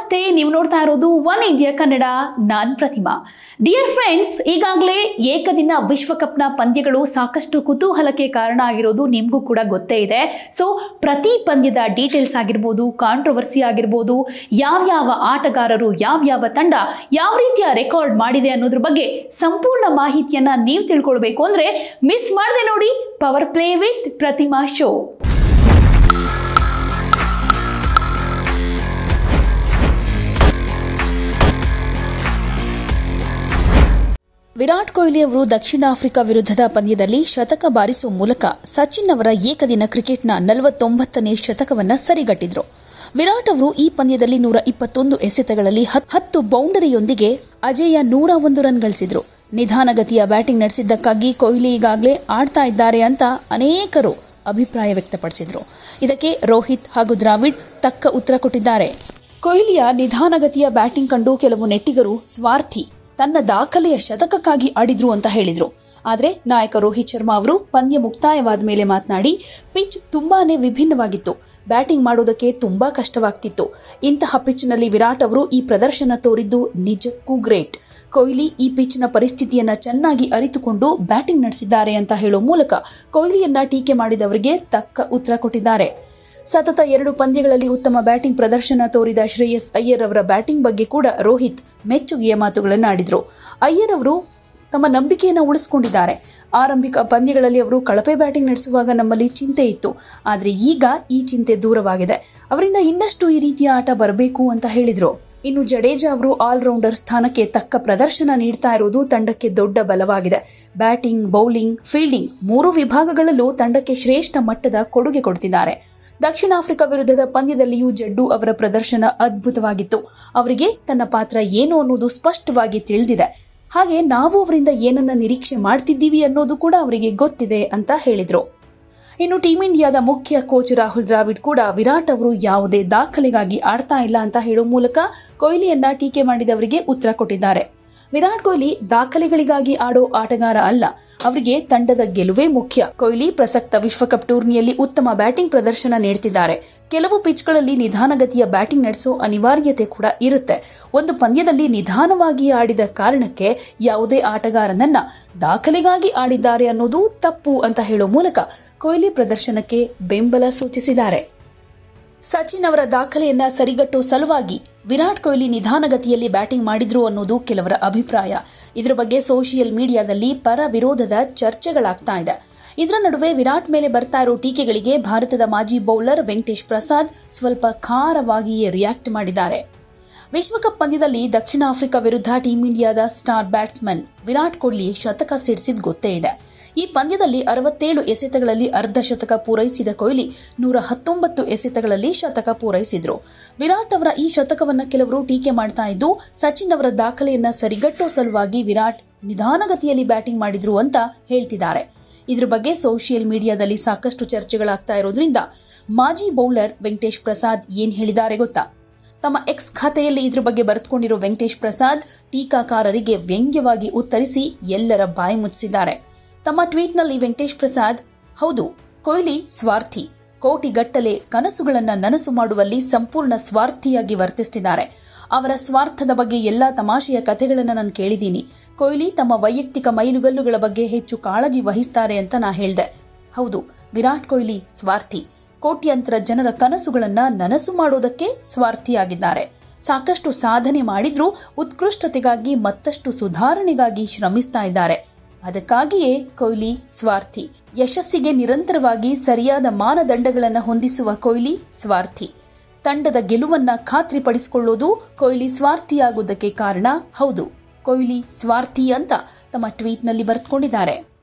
ನಮಸ್ತೆ ನೀವು ನೋಡ್ತಾ ಇರೋದು ಒನ್ ಇಂಡಿಯಾ ಕನ್ನಡ ನಾನ್ ಪ್ರತಿಮಾ ಡಿಯರ್ ಫ್ರೆಂಡ್ಸ್ ಈಗಾಗಲೇ ಏಕದಿನ ವಿಶ್ವಕಪ್ನ ಪಂದ್ಯಗಳು ಸಾಕಷ್ಟು ಕುತೂಹಲಕ್ಕೆ ಕಾರಣ ಆಗಿರೋದು ನಿಮಗೂ ಕೂಡ ಗೊತ್ತೇ ಇದೆ ಸೊ ಪ್ರತಿ ಪಂದ್ಯದ ಡೀಟೇಲ್ಸ್ ಆಗಿರ್ಬೋದು ಕಾಂಟ್ರವರ್ಸಿ ಆಗಿರ್ಬೋದು ಯಾವ್ಯಾವ ಆಟಗಾರರು ಯಾವ್ಯಾವ ತಂಡ ಯಾವ ರೀತಿಯ ರೆಕಾರ್ಡ್ ಮಾಡಿದೆ ಅನ್ನೋದ್ರ ಬಗ್ಗೆ ಸಂಪೂರ್ಣ ಮಾಹಿತಿಯನ್ನ ನೀವು ತಿಳ್ಕೊಳ್ಬೇಕು ಅಂದ್ರೆ ಮಿಸ್ ಮಾಡದೆ ನೋಡಿ power play with Pratima show Virat Kohli ಅವರು ದಕ್ಷಿಣ ಆಫ್ರಿಕಾ ವಿರುದ್ಧದ ಪಂದ್ಯದಲ್ಲಿ ಶತಕ ಬಾರಿಸುವ ಮೂಲಕ ಸಚಿನ್ ಅವರ ಏಕದಿನ ಕ್ರಿಕೆಟ್ನ ನಲವತ್ತೊಂಬತ್ತನೇ ಶತಕವನ್ನ ಸರಿಗಟ್ಟಿದ್ರು ವಿರಾಟ್ ಅವರು ಈ ಪಂದ್ಯದಲ್ಲಿ ನೂರ ಇಪ್ಪತ್ತೊಂದು ಎಸೆತಗಳಲ್ಲಿ ಹತ್- ಹತ್ತು ಬೌಂಡರಿಯೊಂದಿಗೆ ಅಜೇಯ ನೂರ ಒಂದು ರನ್ ಗಳಿಸಿದ್ರು ನಿಧಾನಗತಿಯ ಬ್ಯಾಟಿಂಗ್ ನಡೆಸಿದ್ದಕ್ಕಾಗಿ ಕೊಹ್ಲಿ ಈಗಾಗಲೇ ಆಡ್ತಾ ಇದ್ದಾರೆ ಅಂತ ಅನೇಕರು ಅಭಿಪ್ರಾಯ ವ್ಯಕ್ತಪಡಿಸಿದ್ರು ಇದಕ್ಕೆ ರೋಹಿತ್ ಹಾಗೂ ದ್ರಾವಿಡ್ ತಕ್ಕ ಉತ್ತರ ಕೊಟ್ಟಿದ್ದಾರೆ ಕೊಹ್ಲಿಯ ನಿಧಾನಗತಿಯ ಬ್ಯಾಟಿಂಗ್ ಕಂಡು ಕೆಲವು ನೆಟ್ಟಿಗರು ಸ್ವಾರ್ಥಿ ತನ್ನ ದಾಖಲೆಯ ಶತಕಕ್ಕಾಗಿ ಆಡಿದ್ರು ಅಂತ ಹೇಳಿದ್ರು ಆದರೆ ನಾಯಕ ರೋಹಿತ್ ಶರ್ಮಾ ಅವರು ಪಂದ್ಯ ಮುಕ್ತಾಯವಾದ ಮೇಲೆ ಮಾತನಾಡಿ ಪಿಚ್ ತುಂಬಾನೇ ವಿಭಿನ್ನವಾಗಿತ್ತು ಬ್ಯಾಟಿಂಗ್ ಮಾಡೋದಕ್ಕೆ ತುಂಬಾ ಕಷ್ಟವಾಗ್ತಿತ್ತು ಇಂತಹ ಪಿಚ್ನಲ್ಲಿ ವಿರಾಟ್ ಅವರು ಈ ಪ್ರದರ್ಶನ ತೋರಿದ್ದು ನಿಜಕ್ಕೂ ಗ್ರೇಟ್ ಕೊಹ್ಲಿ ಈ ಪಿಚ್ನ ಪರಿಸ್ಥಿತಿಯನ್ನ ಚೆನ್ನಾಗಿ ಅರಿತುಕೊಂಡು ಬ್ಯಾಟಿಂಗ್ ನಡೆಸಿದ್ದಾರೆ ಅಂತ ಹೇಳೋ ಮೂಲಕ ಕೊಹ್ಲಿಯನ್ನ ಟೀಕೆ ಮಾಡಿದವರಿಗೆ ತಕ್ಕ ಉತ್ತರ ಕೊಟ್ಟಿದ್ದಾರೆ ಸತತ ಎರಡು ಪಂದ್ಯಗಳಲ್ಲಿ ಉತ್ತಮ ಬ್ಯಾಟಿಂಗ್ ಪ್ರದರ್ಶನ ತೋರಿದ ಶ್ರೇಯಸ್ ಅಯ್ಯರ್ ಅವರ ಬ್ಯಾಟಿಂಗ್ ಬಗ್ಗೆ ಕೂಡ ರೋಹಿತ್ ಮೆಚ್ಚುಗೆಯ ಮಾತುಗಳನ್ನಾಡಿದ್ರು ಅಯ್ಯರ್ ಅವರು ತಮ್ಮ ನಂಬಿಕೆಯನ್ನು ಉಳಿಸಿಕೊಂಡಿದ್ದಾರೆ ಆರಂಭಿಕ ಪಂದ್ಯಗಳಲ್ಲಿ ಅವರು ಕಳಪೆ ಬ್ಯಾಟಿಂಗ್ ನಡೆಸುವಾಗ ನಮ್ಮಲ್ಲಿ ಚಿಂತೆ ಇತ್ತು ಆದರೆ ಈಗ ಈ ಚಿಂತೆ ದೂರವಾಗಿದೆ ಅವರಿಂದ ಇನ್ನಷ್ಟು ಈ ರೀತಿಯ ಆಟ ಬರಬೇಕು ಅಂತ ಹೇಳಿದ್ರು ಇನ್ನು ಜಡೇಜಾ ಅವರು ಆಲ್ರೌಂಡರ್ ಸ್ಥಾನಕ್ಕೆ ತಕ್ಕ ಪ್ರದರ್ಶನ ನೀಡ್ತಾ ಇರುವುದು ತಂಡಕ್ಕೆ ದೊಡ್ಡ ಬಲವಾಗಿದೆ ಬ್ಯಾಟಿಂಗ್ ಬೌಲಿಂಗ್ ಫೀಲ್ಡಿಂಗ್ ಮೂರು ವಿಭಾಗಗಳಲ್ಲೂ ತಂಡಕ್ಕೆ ಶ್ರೇಷ್ಠ ಮಟ್ಟದ ಕೊಡುಗೆ ಕೊಡ್ತಿದ್ದಾರೆ ದಕ್ಷಿಣ ಆಫ್ರಿಕಾ ವಿರುದ್ಧದ ಪಂದ್ಯದಲ್ಲಿಯೂ ಜಡ್ಡು ಅವರ ಪ್ರದರ್ಶನ ಅದ್ಭುತವಾಗಿತ್ತು ಅವರಿಗೆ ತನ್ನ ಪಾತ್ರ ಏನು ಅನ್ನೋದು ಸ್ಪಷ್ಟವಾಗಿ ತಿಳಿದಿದೆ ಹಾಗೆ ನಾವು ಅವರಿಂದ ಏನನ್ನ ನಿರೀಕ್ಷೆ ಮಾಡ್ತಿದ್ದೀವಿ ಅನ್ನೋದು ಕೂಡ ಅವರಿಗೆ ಗೊತ್ತಿದೆ ಅಂತ ಹೇಳಿದ್ರು ಇನ್ನು ಟೀಂ ಇಂಡಿಯಾದ ಮುಖ್ಯ ಕೋಚ್ ರಾಹುಲ್ ದ್ರಾವಿಡ್ ಕೂಡ ವಿರಾಟ್ ಅವರು ಯಾವುದೇ ದಾಖಲೆಗಾಗಿ ಆಡ್ತಾ ಇಲ್ಲ ಅಂತ ಹೇಳೋ ಮೂಲಕ ಕೊಹ್ಲಿಯನ್ನ ಟೀಕೆ ಮಾಡಿದವರಿಗೆ ಉತ್ತರ ಕೊಟ್ಟಿದ್ದಾರೆ ವಿರಾಟ್ ಕೊಹ್ಲಿ ದಾಖಲೆಗಳಿಗಾಗಿ ಆಡೋ ಆಟಗಾರ ಅಲ್ಲ ಅವರಿಗೆ ತಂಡದ ಗೆಲುವೇ ಮುಖ್ಯ ಕೊಹ್ಲಿ ಪ್ರಸಕ್ತ ವಿಶ್ವಕಪ್ ಟೂರ್ನಿಯಲ್ಲಿ ಉತ್ತಮ ಬ್ಯಾಟಿಂಗ್ ಪ್ರದರ್ಶನ ನೀಡ್ತಿದ್ದಾರೆ ಕೆಲವು ಪಿಚ್ಗಳಲ್ಲಿ ನಿಧಾನಗತಿಯ ಬ್ಯಾಟಿಂಗ್ ನಡೆಸೋ ಅನಿವಾರ್ಯತೆ ಕೂಡ ಇರುತ್ತೆ ಒಂದು ಪಂದ್ಯದಲ್ಲಿ ನಿಧಾನವಾಗಿ ಆಡಿದ ಕಾರಣಕ್ಕೆ ಯಾವುದೇ ಆಟಗಾರನನ್ನ ದಾಖಲೆಗಾಗಿ ಆಡಿದ್ದಾರೆ ಅನ್ನೋದು ತಪ್ಪು ಅಂತ ಹೇಳೋ ಮೂಲಕ ಕೊಹ್ಲಿ ಪ್ರದರ್ಶನಕ್ಕೆ ಬೆಂಬಲ ಸೂಚಿಸಿದ್ದಾರೆ ಸಚಿನ್ ಅವರ ದಾಖಲೆಯನ್ನ ಸರಿಗಟ್ಟುವ ಸಲುವಾಗಿ ವಿರಾಟ್ ಕೊಹ್ಲಿ ನಿಧಾನಗತಿಯಲ್ಲಿ ಬ್ಯಾಟಿಂಗ್ ಮಾಡಿದ್ರು ಅನ್ನೋದು ಕೆಲವರ ಅಭಿಪ್ರಾಯ ಇದರ ಬಗ್ಗೆ ಸೋಷಿಯಲ್ ಮೀಡಿಯಾದಲ್ಲಿ ಪರ ವಿರೋಧದ ಚರ್ಚೆಗಳಾಗ್ತಾ ಇದೆ ಇದರ ನಡುವೆ ವಿರಾಟ್ ಮೇಲೆ ಬರ್ತಾ ಇರೋ ಟೀಕೆಗಳಿಗೆ ಭಾರತದ ಮಾಜಿ ಬೌಲರ್ ವೆಂಕಟೇಶ್ ಪ್ರಸಾದ್ ಸ್ವಲ್ಪ ಖಾರವಾಗಿಯೇ ರಿಯಾಕ್ಟ್ ಮಾಡಿದ್ದಾರೆ ವಿಶ್ವಕಪ್ ಪಂದ್ಯದಲ್ಲಿ ದಕ್ಷಿಣ ಆಫ್ರಿಕಾ ವಿರುದ್ಧ ಟೀಂ ಇಂಡಿಯಾದ ಸ್ಟಾರ್ ಬ್ಯಾಟ್ಸ್ಮನ್ ವಿರಾಟ್ ಕೊಹ್ಲಿ ಶತಕ ಸಿಡಿಸಿದ್ ಗೊತ್ತೇ ಇದೆ ಈ ಪಂದ್ಯದಲ್ಲಿ ಅರವತ್ತೇಳು ಎಸೆತಗಳಲ್ಲಿ ಅರ್ಧ ಶತಕ ಪೂರೈಸಿದ ಕೊಹ್ಲಿ ನೂರ ಹತ್ತೊಂಬತ್ತು ಎಸೆತಗಳಲ್ಲಿ ಶತಕ ಪೂರೈಸಿದ್ರು ವಿರಾಟ್ ಅವರ ಈ ಶತಕವನ್ನ ಕೆಲವರು ಟೀಕೆ ಮಾಡ್ತಾ ಇದ್ದು ಸಚಿನ್ ಅವರ ದಾಖಲೆಯನ್ನ ಸರಿಗಟ್ಟೋ ಸಲುವಾಗಿ ವಿರಾಟ್ ನಿಧಾನಗತಿಯಲ್ಲಿ ಬ್ಯಾಟಿಂಗ್ ಮಾಡಿದ್ರು ಅಂತ ಹೇಳ್ತಿದ್ದಾರೆ ಇದ್ರ ಬಗ್ಗೆ ಸೋಷಿಯಲ್ ಮೀಡಿಯಾದಲ್ಲಿ ಸಾಕಷ್ಟು ಚರ್ಚೆಗಳಾಗ್ತಾ ಇರೋದ್ರಿಂದ ಮಾಜಿ ಬೌಲರ್ ವೆಂಕಟೇಶ್ ಪ್ರಸಾದ್ ಏನ್ ಹೇಳಿದ್ದಾರೆ ಗೊತ್ತಾ ತಮ್ಮ ಎಕ್ಸ್ ಖಾತೆಯಲ್ಲಿ ಇದ್ರ ಬಗ್ಗೆ ಬರೆದುಕೊಂಡಿರೋ ವೆಂಕಟೇಶ್ ಪ್ರಸಾದ್ ಟೀಕಾಕಾರರಿಗೆ ವ್ಯಂಗ್ಯವಾಗಿ ಉತ್ತರಿಸಿ ಎಲ್ಲರ ಬಾಯಿ ಮುಚ್ಚಿದ್ದಾರೆ ತಮ್ಮ ಟ್ವೀಟ್ನಲ್ಲಿ ವೆಂಕಟೇಶ್ ಪ್ರಸಾದ್ ಹೌದು ಕೊಹ್ಲಿ ಸ್ವಾರ್ಥಿ ಕೋಟಿಗಟ್ಟಲೆ ಕನಸುಗಳನ್ನ ನನಸು ಮಾಡುವಲ್ಲಿ ಸಂಪೂರ್ಣ ಸ್ವಾರ್ಥಿಯಾಗಿ ವರ್ತಿಸ್ತಿದ್ದಾರೆ ಅವರ ಸ್ವಾರ್ಥದ ಬಗ್ಗೆ ಎಲ್ಲಾ ತಮಾಷೆಯ ಕಥೆಗಳನ್ನು ನಾನು ಕೇಳಿದ್ದೀನಿ ಕೊಹ್ಲಿ ತಮ್ಮ ವೈಯಕ್ತಿಕ ಮೈಲುಗಲ್ಲುಗಳ ಬಗ್ಗೆ ಹೆಚ್ಚು ಕಾಳಜಿ ವಹಿಸ್ತಾರೆ ಅಂತ ನಾ ಹೇಳ್ದೆ ಹೌದು ವಿರಾಟ್ ಕೊಹ್ಲಿ ಸ್ವಾರ್ಥಿ ಕೋಟ್ಯಂತರ ಜನರ ಕನಸುಗಳನ್ನ ನನಸು ಮಾಡೋದಕ್ಕೆ ಸ್ವಾರ್ಥಿಯಾಗಿದ್ದಾರೆ ಸಾಕಷ್ಟು ಸಾಧನೆ ಮಾಡಿದ್ರೂ ಉತ್ಕೃಷ್ಟತೆಗಾಗಿ ಮತ್ತಷ್ಟು ಸುಧಾರಣೆಗಾಗಿ ಶ್ರಮಿಸ್ತಾ ಇದ್ದಾರೆ ಅದಕ್ಕಾಗಿಯೇ ಕೊಹ್ಲಿ ಸ್ವಾರ್ಥಿ ಯಶಸ್ಸಿಗೆ ನಿರಂತರವಾಗಿ ಸರಿಯಾದ ಮಾನದಂಡಗಳನ್ನು ಹೊಂದಿಸುವ ಕೊಹ್ಲಿ ಸ್ವಾರ್ಥಿ ತಂಡದ ಗೆಲುವನ್ನ ಖಾತ್ರಿಪಡಿಸಿಕೊಳ್ಳೋದು ಕೊಹ್ಲಿ ಸ್ವಾರ್ಥಿಯಾಗುವುದಕ್ಕೆ ಕಾರಣ ಹೌದು ಕೊಹ್ಲಿ ಸ್ವಾರ್ಥಿ ಅಂತ ತಮ್ಮ ಟ್ವೀಟ್ನಲ್ಲಿ ಬರೆದುಕೊಂಡಿದ್ದಾರೆ